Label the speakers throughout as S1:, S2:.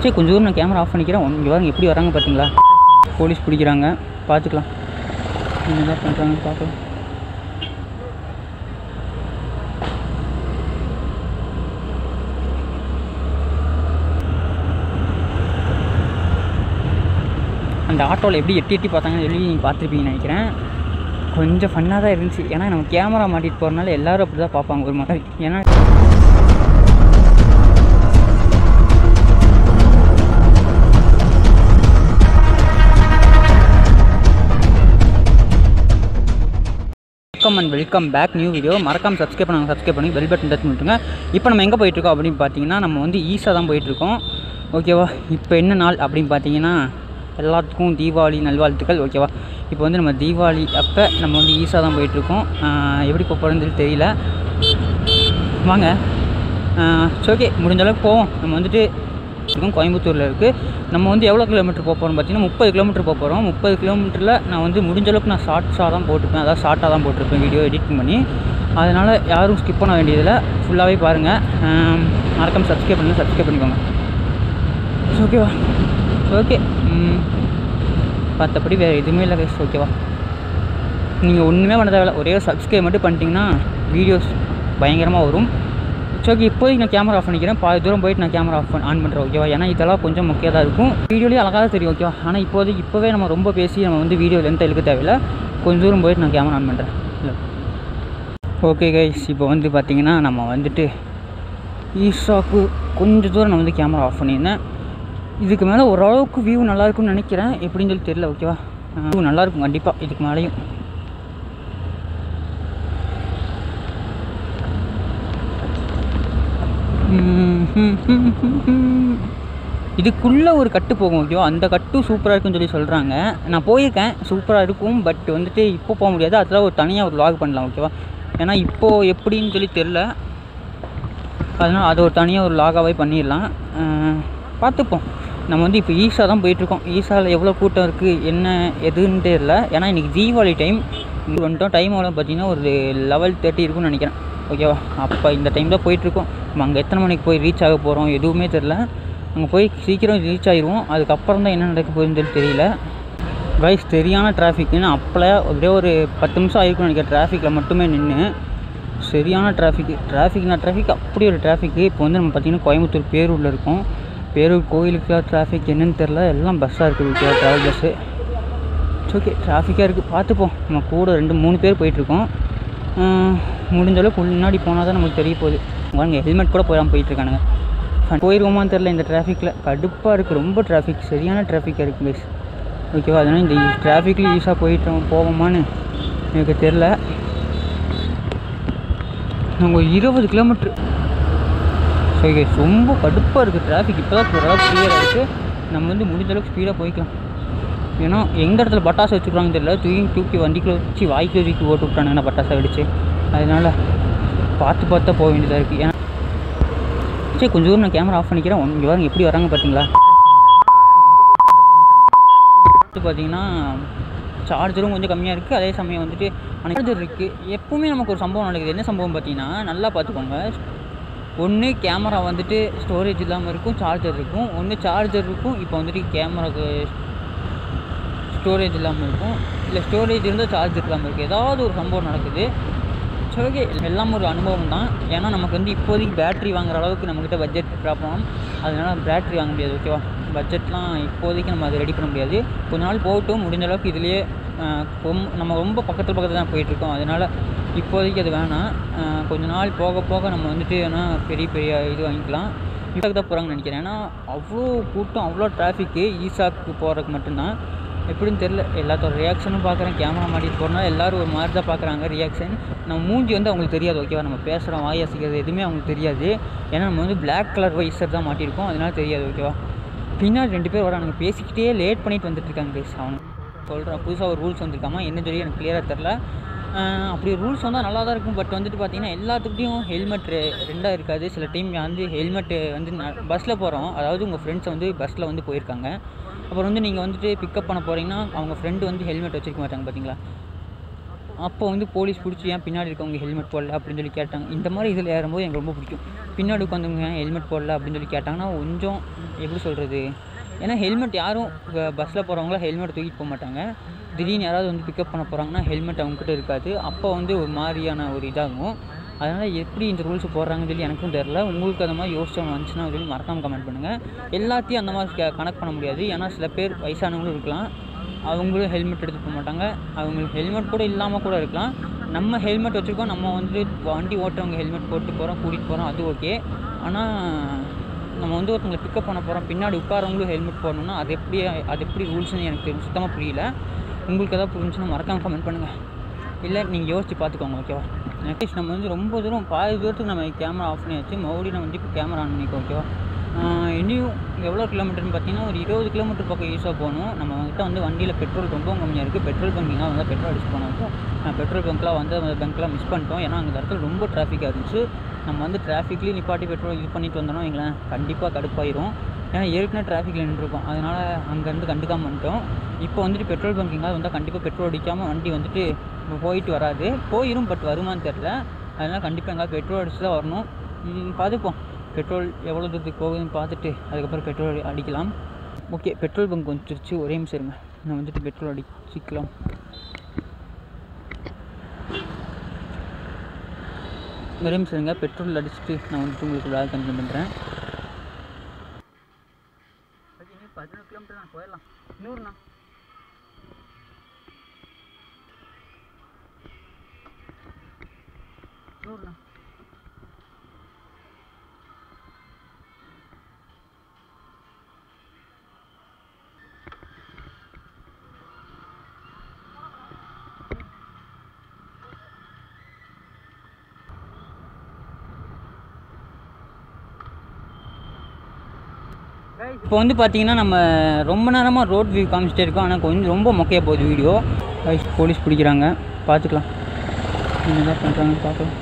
S1: சரி கொஞ்சம் தூரம் நான் கேமரா ஆஃப் பண்ணிக்கிறேன் இங்கே வாங்க எப்படி வராங்க பார்த்தீங்களா போலீஸ் பிடிக்கிறாங்க பார்த்துக்கலாம் என்ன தான் பண்ணுறாங்கன்னு பார்க்கலாம் அந்த ஆட்டோவில் எப்படி எட்டி எட்டி பார்த்தாங்கன்னு சொல்லி நீங்கள் பார்த்துருப்பீங்கன்னு நினைக்கிறேன் கொஞ்சம் ஃபன்னாக தான் இருந்துச்சு ஏன்னா நம்ம கேமரா மாட்டிட்டு போகிறனால எல்லாரும் அப்படி தான் பார்ப்பாங்க ஒரு மாதிரி ஏன்னா welcome and welcome back new video மறக்காம சப்ஸ்கிரைப் பண்ணுங்க சப்ஸ்கிரைப் பண்ணி பெல் பட்டன் டச் பண்ணிட்டுங்க இப்போ நம்ம எங்கே போயிட்டுருக்கோம் அப்படின்னு பார்த்தீங்கன்னா நம்ம வந்து ஈஸா தான் போயிட்டுருக்கோம் ஓகேவா இப்போ என்ன நாள் அப்படின்னு பார்த்தீங்கன்னா எல்லாத்துக்கும் தீபாவளி நல்வாழ்த்துக்கள் ஓகேவா இப்போ வந்து நம்ம தீபாவளி அப்போ நம்ம வந்து ஈஸா தான் போயிட்டுருக்கோம் ஆஹ் எப்படி போக போகிறோன்னு சொல்லி தெரியல வாங்க ஓகே முடிஞ்ச அளவுக்கு போவோம் நம்ம வந்துட்டு இருக்கும் கோயம்புத்தூரில் இருக்குது நம்ம வந்து எவ்வளோ கிலோமீட்டர் போக போகிறோம் பார்த்தீங்கன்னா முப்பது கிலோமீட்டர் போக போகிறோம் முப்பது கிலோமீட்டரில் நான் வந்து முடிஞ்ச அளவுக்கு நான் ஷார்ட்ஸாக தான் போட்டிருப்பேன் அதாவது ஷார்ட்டாக தான் போட்டிருப்பேன் வீடியோ எடிட்டிங் பண்ணி அதனால் யாரும் ஸ்கிப் பண்ண வேண்டியதில்லை ஃபுல்லாகவே பாருங்கள் மறக்காம சப்ஸ்கிரைப் பண்ணி சப்ஸ்கிரைப் பண்ணிக்கோங்க ஓகேவா ஓகே மற்றபடி வேறு எதுவுமே இல்லை கைஸ் ஓகேவா நீங்கள் ஒன்றுமே பண்ண தேவையில்ல ஒரே ஒரு சப்ஸ்கிரைப் மட்டும் பண்ணிட்டீங்கன்னா வீடியோஸ் பயங்கரமாக வரும் ஓகே இப்போதைக்கு நான் கேமரா ஆஃப் பண்ணிக்கிறேன் பாதி தூரம் போயிட்டு நான் கேமரா ஆஃப் ஆன் பண்ணுறேன் ஓகேவா ஏன்னா இதெல்லாம் கொஞ்சம் முக்கியம் தான் இருக்கும் வீடியோலேயே அழகாக தெரியும் ஓகேவா ஆனால் இப்போதைக்கு இப்போவே நம்ம ரொம்ப பேசி நம்ம வந்து வீடியோ லென்த் இழுக்க தேவையில்ல கொஞ்சம் தூரம் போயிட்டு நான் கேமரா ஆன் பண்ணுறேன் இல்லை ஓகே கைஸ் இப்போ வந்து பார்த்தீங்கன்னா நம்ம வந்துட்டு ஈஷாக்கு கொஞ்சம் தூரம் நான் வந்து கேமரா ஆஃப் பண்ணியிருந்தேன் இதுக்கு மேலே ஓரளவுக்கு வியூ நல்லா இருக்கும்னு நினைக்கிறேன் எப்படின்னு சொல்லி தெரியல ஓகேவா வியூ நல்லாயிருக்கும் கண்டிப்பாக இதுக்கு மேலேயும் இதுக்குள்ளே ஒரு கட்டு போகும் ஓகேவா அந்த கட்டும் சூப்பராக இருக்குன்னு சொல்லி சொல்கிறாங்க நான் போயிருக்கேன் சூப்பராக இருக்கும் பட் வந்துட்டு இப்போ போக முடியாது அதெல்லாம் ஒரு தனியாக ஒரு vlog பண்ணலாம் ஓகேவா ஏன்னா இப்போது எப்படின்னு சொல்லி தெரில அதனால் அதை ஒரு தனியாக ஒரு லாகாவே பண்ணிடலாம் அஹ் பார்த்துப்போம் நம்ம வந்து இப்போ ஈஸா தான் போயிட்டுருக்கோம் ஈஸாவில் எவ்வளோ கூட்டம் இருக்குது என்ன எதுன்னு தெரியல ஏன்னா இன்றைக்கி தீபாவளி டைம் இங்கே வந்துட்டோம் டைம் எவ்வளோ பார்த்தீங்கன்னா ஒரு லெவல் தேர்ட்டி இருக்கும்னு நினைக்கிறேன் ஓகேவா அப்போ இந்த டைம் தான் போயிட்டுருக்கோம் நம்ம அங்கே எத்தனை மணிக்கு போய் ரீச் ஆக போகிறோம் எதுவுமே தெரில அங்கே போய் சீக்கிரம் ரீச் ஆயிடுவோம் அதுக்கப்புறம் தான் என்ன நடக்க போகுதுன்னு சொல்லி தெரியல கைஸ் சரியான டிராஃபிக்னு அப்போல அப்படியே ஒரு பத்து நிமிஷம் ஆயிருக்கும்னு நினைக்கிறேன் டிராஃபிக்கில் மட்டுமே நின்று சரியான டிராஃபிக்கு டிராஃபிக்னா டிராஃபிக் அப்படி ஒரு டிராஃபிக்கு இப்போ வந்து நம்ம பார்த்திங்கன்னா கோயம்புத்தூர் பேரூரில் இருக்கோம் பேரூர் கோயிலுக்கு டிராஃபிக் என்னன்னு தெரில எல்லாம் பஸ்ஸாக இருக்குது ட்ராவல் பஸ்ஸு ஓகே டிராஃபிக்காக இருக்குது பார்த்துப்போம் நம்ம கூட ரெண்டு மூணு பேர் போயிட்டுருக்கோம் முடிஞ்ச அளவுக்கு முன்னாடி போனால் தான் நமக்கு தெரிய போகுது வாங்க ஹெல்மெட் கூட போயாமல் போயிட்டுருக்கானுங்க போயிடுவோமான்னு தெரில இந்த டிராஃபிக்கில் கடுப்பாக இருக்குது ரொம்ப டிராஃபிக் சரியான டிராஃபிக்காக இருக்குது கைஸ் ஓகேவா அதனால் இந்த டிராஃபிக்கில் ஈஸியாக போயிட்டு போவோமான்னு எனக்கு தெரில நாங்கள் ஒரு இருபது கிலோமீட்ரு சரி guys, ரொம்ப கடுப்பாக இருக்குது டிராஃபிக் இப்போ தான் ஓரளவுக்கு கிளியராக இருக்குது நம்ம வந்து முடிஞ்ச அளவுக்கு ஸ்பீடாக போய்க்கலாம் ஏன்னா எந்த இடத்துல பட்டாசு வச்சுக்கிறாங்கன்னு தெரியல தூக்கி தூக்கி வண்டிக்குள்ள வச்சு வாய்க்குள்ள தூக்கி போட்டு விட்டானுங்கன்னா பட்டாசை வெடிச்சு அதனால் பார்த்து பார்த்தா போக வேண்டியதாக இருக்குது ஏன்னா சரி கொஞ்சம் தூரம் நான் கேமரா ஆஃப் பண்ணிக்கிறேன் இங்கே பாருங்க எப்படி வராங்க பார்த்தீங்களா அடுத்து பார்த்தீங்கன்னா சார்ஜரும் கொஞ்சம் கம்மியாக இருக்குது அதே சமயம் வந்துட்டு சார்ஜர் இருக்குது எப்பவுமே நமக்கு ஒரு சம்பவம் நடக்குது என்ன சம்பவம் பார்த்தீங்கன்னா நல்லா பார்த்துக்கோங்க ஒன்று கேமரா வந்துட்டு ஸ்டோரேஜ் இல்லாமல் இருக்கும் சார்ஜர் இருக்கும் ஒன்று சார்ஜர் இருக்கும் இப்போ வந்துட்டு கேமராக்கு ஸ்டோரேஜ் இல்லாமல் இருக்கும் இல்லை ஸ்டோரேஜ் இருந்தால் சார்ஜ் இல்லாமல் இருக்குது ஏதாவது ஒரு சம்பவம் நடக்குது சரி ஓகே எல்லாம் ஒரு அனுபவம் தான் ஏன்னா நமக்கு வந்து இப்போதைக்கு பேட்ரி வாங்குற அளவுக்கு நம்மக்கிட்ட பட்ஜெட் ப்ராப்ளம் அதனால் பேட்ரி வாங்க முடியாது ஓகேவா பட்ஜெட்லாம் இப்போதைக்கு நம்ம அதை ரெடி பண்ண முடியாது கொஞ்ச நாள் போகட்டும் முடிஞ்ச அளவுக்கு இதுலேயே ஆஹ், ரொம்ப நம்ம ரொம்ப பக்கத்தில் பக்கத்தில் தான் போயிட்டுருக்கோம் அதனால் இப்போதைக்கு அது வேணாம் ஆஹ், கொஞ்ச நாள் போக போக நம்ம வந்துட்டு வேணால் பெரிய பெரிய இது வாங்கிக்கலாம் இப்போ தான் போகிறாங்கன்னு நினைக்கிறேன் ஏன்னா அவ்வளோ கூட்டம் அவ்வளோ டிராஃபிக்கு ஈசாக்கு போகிறதுக்கு மட்டும்தான் எப்படின்னு தெரில எல்லாத்தோட ரியாக்ஷனும் பார்க்குறேன் கேமரா மாட்டிட்டு போனால் எல்லோரும் ஒரு மாதிரி தான் பார்க்குறாங்க ரியாக்ஷன் நம்ம மூஞ்சி வந்து அவங்களுக்கு தெரியாது ஓகேவா நம்ம பேசுகிறோம் வாய் அசைக்கிறது எதுவுமே அவங்களுக்கு தெரியாது ஏன்னா நம்ம வந்து Black கலர் வைசர் தான் மாட்டியிருக்கோம் அதனால தெரியாது ஓகேவா பின்னாடி ரெண்டு பேர் வரானுங்க பேசிக்கிட்டே லேட் பண்ணிட்டு வந்துட்டு இருக்காங்க கைஸ் அவனுக்கு சொல்கிறேன் புதுசாக ஒரு ரூல்ஸ் வந்திருக்காமா என்ன சொல்லி எனக்கு கிளியராக தெரில ஆஹ் அப்படி ரூல்ஸ் வந்தால் நல்லா தான் இருக்கும் பட் வந்துட்டு பார்த்தீங்கன்னா எல்லாத்துக்கிட்டையும் ஹெல்மெட் ரெண்டாக இருக்காது சில டைம் வந்து ஹெல்மெட்டு வந்து பஸ்ஸில் போகிறோம் அதாவது உங்கள் ஃப்ரெண்ட்ஸ் வந்து பஸ்ஸில் வந்து போயிருக்காங்க அப்புறம் வந்து நீங்கள் வந்துட்டு பிக்கப் பண்ண போகிறீங்கன்னா அவங்க ஃப்ரெண்டு வந்து ஹெல்மெட் வச்சிருக்க மாட்டாங்க பார்த்தீங்களா அப்போ வந்து போலீஸ் பிடிச்சி ஏன் பின்னாடி இருக்கவங்க ஹெல்மெட் போடல அப்படின்னு சொல்லி கேட்டாங்க இந்த மாதிரி இதில் ஏறும்போது எனக்கு ரொம்ப பிடிக்கும் பின்னாடி உட்காந்தவங்க ஏன் ஹெல்மெட் போடல அப்படின்னு சொல்லி கேட்டாங்கன்னா கொஞ்சம் எப்படி சொல்கிறது ஏன்னா ஹெல்மெட் யாரும் பஸ்ஸில் போகிறவங்களாம் ஹெல்மெட் தூக்கிட்டு போக மாட்டாங்க திடீர்னு யாராவது வந்து பிக்கப் பண்ண போகிறாங்கன்னா ஹெல்மெட் அவங்ககிட்ட இருக்காது அப்போ வந்து ஒரு மாதிரியான ஒரு இதாகும் அதனால் எப்படி இந்த ரூல்ஸ் போடுறாங்கன்னு சொல்லி எனக்கும் தெரில உங்களுக்கு அந்த மாதிரி யோசிச்சவங்க வந்துச்சுன்னா சொல்லி மறக்காமல் கமெண்ட் பண்ணுங்கள் எல்லாத்தையும் அந்த மாதிரி க- கணக்கு பண்ண முடியாது ஏன்னா சில பேர் வயசானவங்களும் இருக்கலாம் அவங்களும் ஹெல்மெட் எடுத்து போக மாட்டாங்க அவங்களுக்கு ஹெல்மெட் கூட இல்லாமல் கூட இருக்கலாம் நம்ம ஹெல்மெட் வச்சுருக்கோம் நம்ம வந்து வண்டி ஓட்டுறவங்க ஹெல்மெட் போட்டு போகிறோம் கூட்டிகிட்டு போகிறோம் அது ஓகே ஆனால் நம்ம வந்து ஒருத்தவங்களை பிக்கப் பண்ண போகிறோம் பின்னாடி உட்காரவங்களும் ஹெல்மெட் போடணும்னா அது எப்படி அது எப்படி ரூல்ஸ்னு எனக்கு தெரியும் சுத்தமாக புரியல உங்களுக்கு எதாவது புரிஞ்சுன்னா மறக்காமல் கமெண்ட் பண்ணுங்கள் இல்லை நீங்கள் யோசிச்சு பார்த்துக்கோங்க ஓகேவா நெக்ஸ்ட் நம்ம வந்து ரொம்ப தூரம் பாதி தூரத்துக்கு நம்ம கேமரா ஆஃப் பண்ணியாச்சு மறுபடியும் நம்ம வந்து இப்போ கேமரா ஆன் பண்ணிக்கோ ஓகேவா ஆஹ் இனியும் எவ்வளோ கிலோமீட்டர்னு பார்த்தீங்கன்னா ஒரு இருபது கிலோமீட்டர் பக்கம் யூஸாக போகணும் நம்ம கிட்ட வந்து வண்டியில் பெட்ரோல் ரொம்ப கம்மியாக இருக்குது பெட்ரோல் பங்கிங்காக வந்து பெட்ரோல் அடிச்சு போனோம் நான் பெட்ரோல் பங்க்லாம் வந்து அந்த பங்க்லாம் மிஸ் பண்ணிட்டோம் ஏன்னா அந்த இடத்துல ரொம்ப டிராஃபிக்காக இருந்துச்சு நம்ம வந்து டிராஃபிக்லேயும் நிப்பாட்டி பெட்ரோல் இது பண்ணிட்டு வந்தோம்னா எங்களேன் கண்டிப்பாக கடுப்பாயிரும் ஏன்னா ஏற்கனவே டிராஃபிக்கில் நின்றுருக்கோம் அதனால் அங்கேருந்து கண்டுக்காம வந்துட்டோம் இப்போ வந்துட்டு பெட்ரோல் பங்கிங்காக வந்தால் கண்டிப்பாக பெட்ரோல் அடிக்காமல் வண்டி வந்துட்டு போயிட்டு வராது போயிடும் பட் வருமான்னு தெரில அதனால் கண்டிப்பாக எங்கேயாவது பெட்ரோல் அடிச்சு தான் வரணும் ம், பார்த்துப்போம் பெட்ரோல் எவ்வளோ தூரத்துக்கு போகுதுன்னு பார்த்துட்டு அதுக்கப்புறம் பெட்ரோல் அடிக்கலாம் ஓகே பெட்ரோல் பங்க் வந்துருச்சு ஒரே நிமிஷம் இருங்க நான் வந்துட்டு பெட்ரோல் அடிச்சிக்கலாம் ஒரே நிமிஷம் இருங்க பெட்ரோல் அடிச்சுட்டு நான் வந்துட்டு உங்களுக்கு வேலை கண்டினியூ பண்ணுறேன் பதினோரு கிலோமீட்டர் தான் போயிடலாம் நூறுண்ணா நூறுண்ணா இப்போ வந்து பார்த்தீங்கன்னா நம்ம ரொம்ப நேரமாக ரோட் வியூ காமிச்சிட்டே இருக்கோம் ஆனால் கொஞ்சம் ரொம்ப மொக்கையாக போகுது வீடியோ போலீஸ் பிடிக்கிறாங்க பார்த்துக்கலாம் என்ன பண்ணுறாங்கன்னு பார்க்கலாம்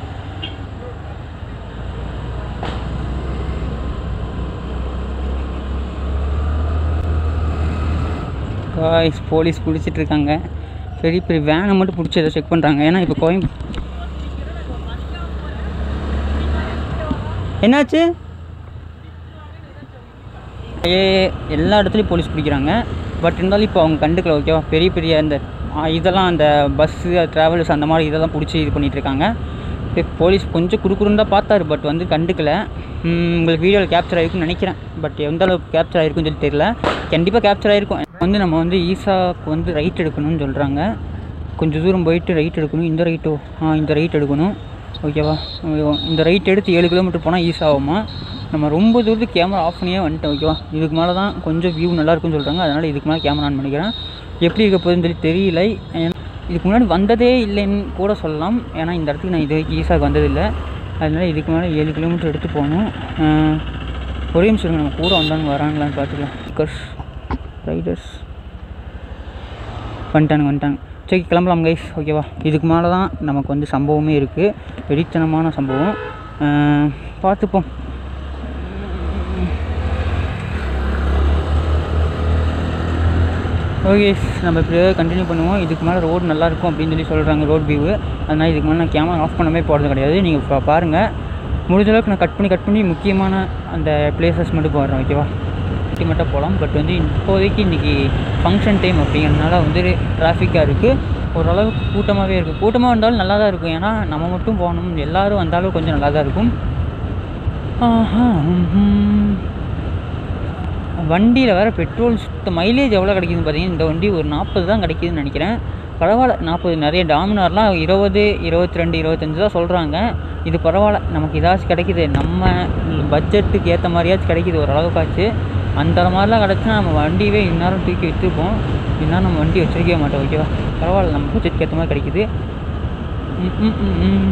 S1: காய்ஸ் போலீஸ் பிடிச்சிட்டு இருக்காங்க பெரிய பெரிய வேனை மட்டும் பிடிச்சி ஏதோ செக் பண்ணுறாங்க ஏன்னா இப்போ கோயம் என்னாச்சு ஏ எல்லா இடத்துலையும் போலீஸ் பிடிக்கிறாங்க பட் இருந்தாலும் இப்போ அவங்க கண்டுக்கல ஓகேவா பெரிய பெரிய அந்த ஆ, இதெல்லாம் அந்த பஸ்ஸு ட்ராவல்ஸ் அந்த மாதிரி இதெல்லாம் பிடிச்சி இது பண்ணிட்டு இருக்காங்க இப்போ போலீஸ் கொஞ்சம் குறுக்குறுன்னு தான் பார்த்தாரு பட் வந்து கண்டுக்கல ம், உங்களுக்கு வீடியோவில் கேப்சர் ஆகிருக்குன்னு நினைக்கிறேன் பட் எந்த அளவுக்கு கேப்சர் ஆகிருக்குன்னு சொல்லி தெரியல கண்டிப்பாக கேப்சர் ஆகிருக்கும் வந்து நம்ம வந்து ஈசாவுக்கு வந்து ரைட் எடுக்கணும்னு சொல்கிறாங்க கொஞ்சம் தூரம் போயிட்டு ரைட் எடுக்கணும் இந்த ரைட்டோ ஆ இந்த ரைட் எடுக்கணும் ஓகேவா இந்த ரைட் எடுத்து ஏழு கிலோமீட்டர் போனால் ஈஸி ஆகுமா நம்ம ரொம்ப தூரத்துக்கு கேமரா ஆஃப் பண்ணியே வந்துட்டோம் ஓகேவா இதுக்கு மேலே தான் கொஞ்சம் வியூ நல்லா இருக்கும்னு சொல்கிறாங்க அதனால் இதுக்கு மேலே கேமரா ஆன் பண்ணிக்கிறேன் எப்படி இருக்க போகுதுன்னு சொல்லி தெரியல ஏன்னா இதுக்கு முன்னாடி வந்ததே இல்லைன்னு கூட சொல்லலாம் ஏன்னா இந்த இடத்துக்கு நான் இது வரைக்கும் ஈஸாக வந்ததில்லை அதனால் இதுக்கு மேலே ஏழு கிலோமீட்டர் எடுத்து போகணும் ஆஹ், ஒரே நிமிஷம் இருங்க, நம்ம கூட வந்தாங்க வராங்களான்னு பார்த்துக்கலாம் ஸ்பீக்கர்ஸ் ரைடர்ஸ் வந்துட்டானுங்க வந்துட்டாங்க சரி கிளம்பலாம் கைஸ் ஓகேவா இதுக்கு மேலே தான் நமக்கு வந்து சம்பவமே இருக்குது வெறித்தனமான சம்பவம் அஹ் பார்த்துப்போம் ஓகே நம்ம இப்படியே கண்டினியூ பண்ணுவோம் இதுக்கு மேலே ரோடு நல்லா இருக்கும் அப்படின்னு சொல்லி சொல்கிறாங்க ரோட் வியூ அதனால் இதுக்கு மேலே நான் கேமரா ஆஃப் பண்ணவே போகிறது கிடையாது நீங்கள் பா பாருங்கள் முடிஞ்ச அளவுக்கு நான் கட் பண்ணி கட் பண்ணி முக்கியமான அந்த பிளேசஸ் மட்டும் போடுறேன் ஓகேவா சிட்டி மட்டும் போகலாம் பட் வந்து இப்போதைக்கு இன்றைக்கி ஃபங்க்ஷன் டைம் அப்படிங்கிறதுனால வந்து டிராஃபிக்காக இருக்குது ஓரளவுக்கு கூட்டமாகவே இருக்குது கூட்டமாக இருந்தாலும் நல்லா தான் இருக்கும் ஏன்னா நம்ம மட்டும் போகணும் எல்லோரும் வந்தாலும் கொஞ்சம் நல்லா தான் இருக்கும் ஆஹா, ம்ஹும். வண்டியில் வேறு பெட்ரோல் சுத்த மைலேஜ் எவ்வளோ கிடைக்குதுன்னு பார்த்தீங்கன்னா இந்த வண்டி ஒரு நாற்பது தான் கிடைக்குதுன்னு நினைக்கிறேன் பரவாயில்ல நாற்பது நிறைய டாமினார்லாம் இருபது இருபத்தி ரெண்டு இருபத்தஞ்சு தான் சொல்கிறாங்க இது பரவாயில்ல நமக்கு ஏதாச்சும் கிடைக்குது நம்ம பட்ஜெட்டுக்கு ஏற்ற மாதிரியாச்சும் கிடைக்குது ஓரளவுக்காச்சு அந்த மாதிரிலாம் கிடச்சுன்னா நம்ம வண்டியவே இந்நேரம் தூக்கி வச்சுருப்போம் இந்நேரம் நம்ம வண்டி வச்சிருக்கவே மாட்டோம் ஓகேவா பரவாயில்ல நம்ம பட்ஜெட்டுக்கு ஏற்ற மாதிரி கிடைக்குது ம், ம், ம், ம்.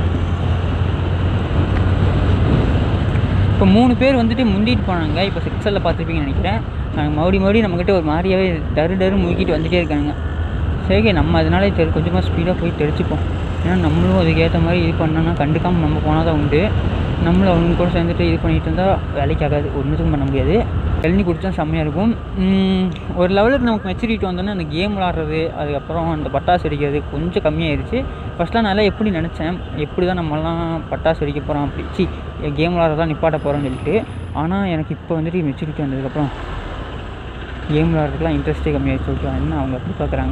S1: இப்போ மூணு பேர் வந்துட்டு முந்திட்டு போனாங்க இப்போ சிக்ஸலில் பார்த்துருப்பீங்கன்னு நினைக்கிறேன் நாங்கள் மறுபடியும் மறுபடியும் நம்மக்கிட்ட ஒரு மாதிரியாவே டரு டரு முழுக்கிட்டு வந்துட்டே இருக்காங்க சரி நம்ம அதனால தெரி கொஞ்சமாக ஸ்பீடாக போய் தெரிச்சுப்போம் ஏன்னா நம்மளும் அதுக்கேற்ற மாதிரி இது பண்ணோன்னா கண்டுக்காமல் நம்ம போனால் தான் உண்டு நம்மளும் அவங்க கூட சேர்ந்துட்டு இது பண்ணிட்டு இருந்தால் வேலைக்கு ஆகாது ஒன்றுத்துக்கும் பண்ண முடியாது இளநீ குடித்தா செம்மையாக இருக்கும் உம், ஒரு லெவலுக்கு நமக்கு மெச்சூரிட்டி வந்தோன்னே அந்த கேம் விளாட்றது அதுக்கப்புறம் அந்த பட்டாசு வெடிக்கிறது கொஞ்சம் கம்மியாயிருச்சு ஃபஸ்ட்லாம் நல்லா எப்படி நினச்சேன் எப்படி தான் நம்மலாம் பட்டாசு வெடிக்க போகிறோம் அப்படி சி கேம் விளாட்றதா நிப்பாட்ட போகிறோம்னு சொல்லிட்டு ஆனால் எனக்கு இப்போ வந்துட்டு மெச்சூரிட்டி வந்ததுக்கப்புறம் கேம் விளாட்றதுக்குலாம் இன்ட்ரெஸ்ட்டே கம்மியாகிடுச்சு ஓகே என்ன அவங்க எப்படி பார்க்குறாங்க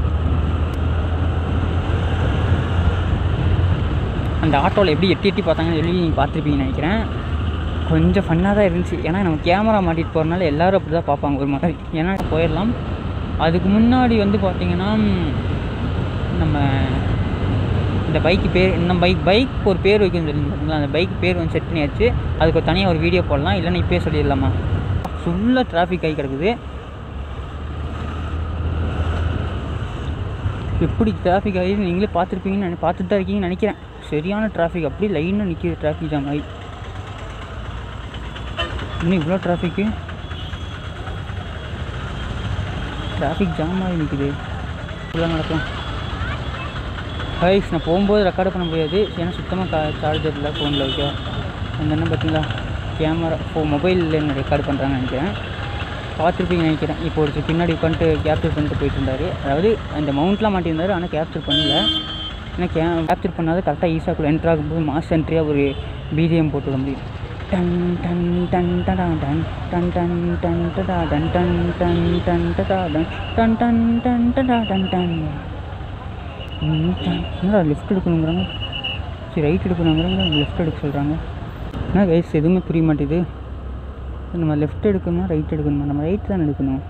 S1: அந்த ஆட்டோவில் எப்படி எட்டி எட்டி பார்த்தாங்கன்னு சொல்லி நீங்கள் பார்த்துருப்பீங்கன்னு நினைக்கிறேன் கொஞ்சம் ஃபன்னாக தான் இருந்துச்சு ஏன்னா நம்ம கேமரா மாட்டிட்டு போகிறனால எல்லோரும் அப்படி தான் பார்ப்பாங்க ஒரு மாதிரி ஏன்னா போயிடலாம் அதுக்கு முன்னாடி வந்து பார்த்தீங்கன்னா ம், நம்ம இந்த பைக்கு பேர் இந்த பைக் பைக் ஒரு பேர் வைக்கணும்னு சொல்லியிருந்தாங்களா அந்த பைக் பேர் வந்து செட் பண்ணியாச்சு அதுக்கு ஒரு தனியாக ஒரு வீடியோ போடலாம் இல்லைன்னா இப்போயே சொல்லிடலாமா ஃபுல்லாக டிராஃபிக் ஆகி கிடக்குது எப்படி டிராஃபிக் ஆகி நீங்களே பார்த்துருப்பீங்கன்னு நினை பார்த்துட்டு தான் இருக்கீங்கன்னு நினைக்கிறேன் சரியான டிராஃபிக் அப்படியே லைனாக நிற்கிது டிராஃபிக் ஜாம் ஆகி இன்னும் இவ்வளோ டிராஃபிக்கு டிராஃபிக் ஜாம் ஆகி நிற்குது இப்படிலாம் நடக்கும் ஹைஸ் நான் போகும்போது ரெக்கார்டு பண்ண முடியாது ஏன்னா சுத்தமாக கா சார்ஜர் இல்லை ஃபோனில் ஓகே அந்த என்ன பார்த்தீங்களா கேமரா ஃபோ மொபைலில் என்ன ரெக்கார்டு பண்ணுறாங்கன்னு நினைக்கிறேன் பார்த்துருப்பீங்க நினைக்கிறேன் இப்போ ஒருத்தர் பின்னாடி உட்காந்துட்டு கேப்சர் பண்ணிட்டு போயிட்டு இருந்தார் அதாவது அந்த மவுண்ட்லாம் மாட்டியிருந்தாரு ஆனால் கேப்சர் பண்ணல ஏன்னா கே கேப்சர் பண்ணாத கரெக்டாக ஈஸியாக கூட என்ட்ரு ஆகும்போது மாஸ் என்ட்ரியாக ஒரு பிஜிஎம் போட்டு விட முடியும் டன் டன் டன் டடா டன் டன் டன் டன் டடா டன் டன் டன் டன் டடா டன் டன் டன் டன் டடா டன் டன் ம், டன். என்னடா லெஃப்ட் எடுக்கணுங்கிறாங்க சரி ரைட் எடுக்கணுங்கிறாங்க லெஃப்ட் எடுக்க சொல்கிறாங்க என்ன கைஸ் எதுவுமே புரிய மாட்டேது நம்ம லெஃப்ட் எடுக்கணுமா ரைட் எடுக்கணுமா நம்ம ரைட் தான் எடுக்கணும்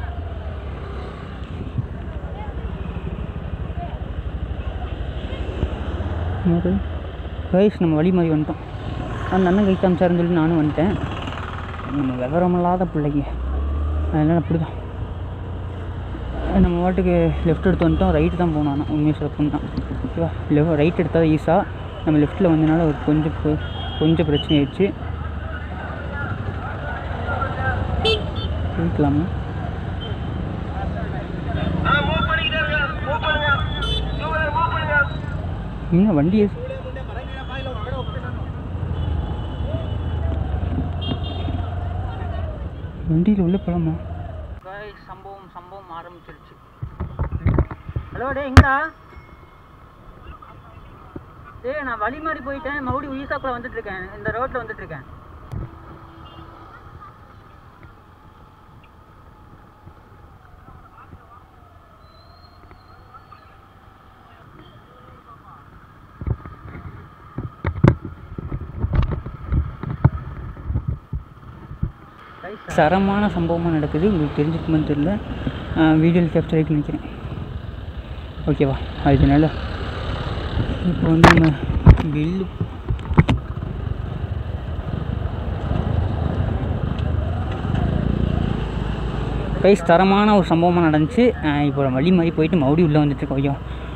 S1: கைஸ் நம்ம வழி மாதிரி வந்துட்டோம் அந்த அண்ணன் கை காமிச்சாருன்னு சொல்லி நானும் வந்துட்டேன் நம்ம விவரமில்லாத பிள்ளைங்க அதனால் அப்படி தான் நம்ம வாட்டுக்கு லெஃப்ட் எடுத்து வந்துட்டோம் ரைட்டு தான் போகணும் ஆனால் உண்மையை சொல்ல போனால் ஓகேவா லெஃப்ட் ரைட் எடுத்தால் ஈஸாக நம்ம லெஃப்ட்டில் வந்தனால ஒரு கொஞ்சம் பொ- கொஞ்சம் பிரச்சனை ஆயிடுச்சு போய்க்கலாமா என்ன வண்டி எது- வண்டியில் உள்ள போகலாமா சம்பவம் சம்பவம் ஆரம்பிச்சிருச்சு ஹலோ டே எங்கடா டேய் நான் வழி மாதிரி போயிட்டேன் மறுபடியும் உயிசாக்குள்ள வந்துட்டு இருக்கேன் இந்த ரோட்ல வந்துட்டு இருக்கேன் சரமான சம்பவமாக நடக்குது உங்களுக்கு தெரிஞ்சுக்குமான்னு தெரியல வீடியோவில் கேப்சர் ஆகிட்டு நினைக்கிறேன் ஓகேவா அதனால இப்போ வந்து நம்ம பில்லு கைஸ் தரமான ஒரு சம்பவமாக நடந்துச்சு அஹ் இப்போ நம்ம வழி மாதிரி போயிட்டு மறுபடியும் உள்ளே வந்துட்டு இருக்கோம் ஐயோ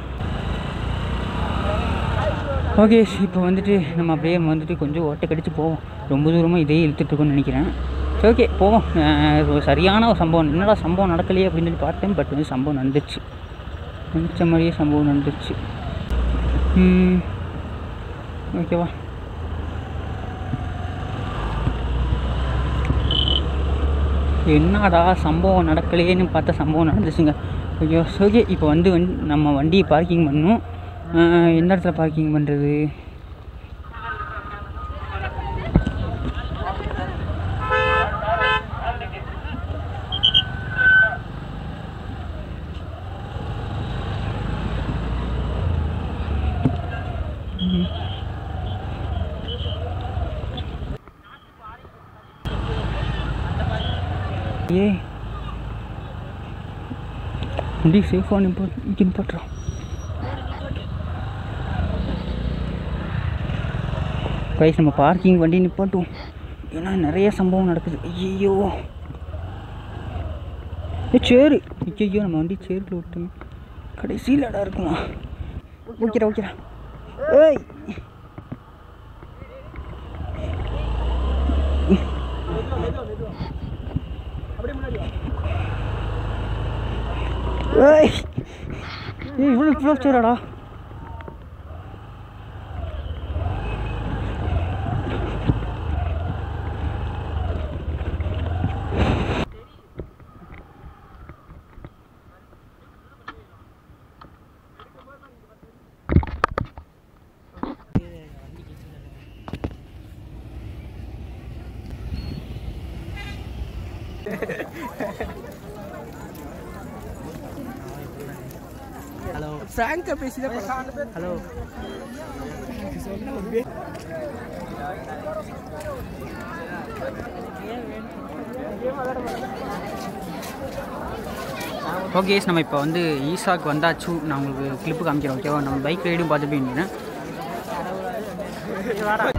S1: ஓகே இப்போ வந்துட்டு நம்ம அப்படியே வந்துட்டு கொஞ்சம் ஓட்டை கடிச்சு போவோம் ரொம்ப தூரமாக இதே இழுத்துட்ருக்கோன்னு நினைக்கிறேன் சரி ஓகே போவோம் அஹ் ஒரு சரியான ஒரு சம்பவம் என்னடா சம்பவம் நடக்கலையே அப்படின்னு சொல்லி பார்த்தேன் பட் வந்து சம்பவம் நடந்துச்சு நினச்ச மாதிரியே சம்பவம் நடந்துச்சு ம், ஓகேவா என்னடா சம்பவம் நடக்கலையேன்னு பார்த்தா சம்பவம் நடந்துச்சுங்க ஐயோ ஓகே இப்போ வந்து வண் நம்ம வண்டியை பார்க்கிங் பண்ணணும் அஹ் எந்த இடத்துல பார்க்கிங் பண்ணுறது ஏ வண்டி சேஃபாக நிப்பா இங்கே நிப்பாட்டுறான் கைஸ் நம்ம பார்க்கிங் வண்டி நிப்பாட்டுவோம் ஏன்னா நிறைய சம்பவம் நடக்குது ஐயோ ஏ சேரு ஐயோ நம்ம வண்டி சேருக்குள்ள விட்டோம் கடைசியில் இடம் இருக்குமா ஓகேடா ஓகேடா ஏய் ஏய் ஏய் இவ்வளோ இவ்வளோ சேராடா ஹலோ
S2: ஃப்ராங்கா பேசிதான்
S1: ஹலோ ஓகே நம்ம இப்போ வந்து ஈசாக்கு வந்தாச்சு நான் உங்களுக்கு கிளிப்பு காமிக்கிறேன் ஓகேவா நம்ம பைக் ரைடும் பார்த்துட்டு இருந்தேன்